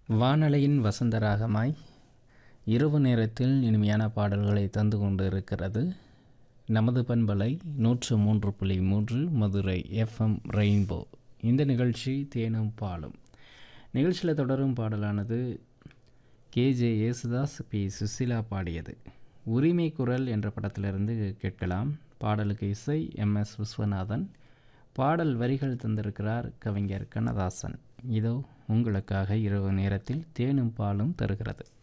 வானலையின் வசந்தராகமாய் இரவு நேரத்தில் இனிமையான பாடல்களை தந்து கொண்டு இருக்கிறது நமது பண்பலை நூற்று மூன்று புள்ளி மூன்று மதுரை எஃப்எம் ரெயின்போ இந்த நிகழ்ச்சி தேனும் பாலும் நிகழ்ச்சியில் தொடரும் பாடலானது கேஜே யேசுதாஸ் பி சுசிலா பாடியது உரிமை குரல் என்ற படத்திலிருந்து கேட்கலாம் பாடலுக்கு இசை எம் எஸ் விஸ்வநாதன் பாடல் வரிகள் தந்திருக்கிறார் கவிஞர் கண்ணதாசன் இதோ உங்களுக்காக இரவு நேரத்தில் தேனும் பாலும் தருகிறது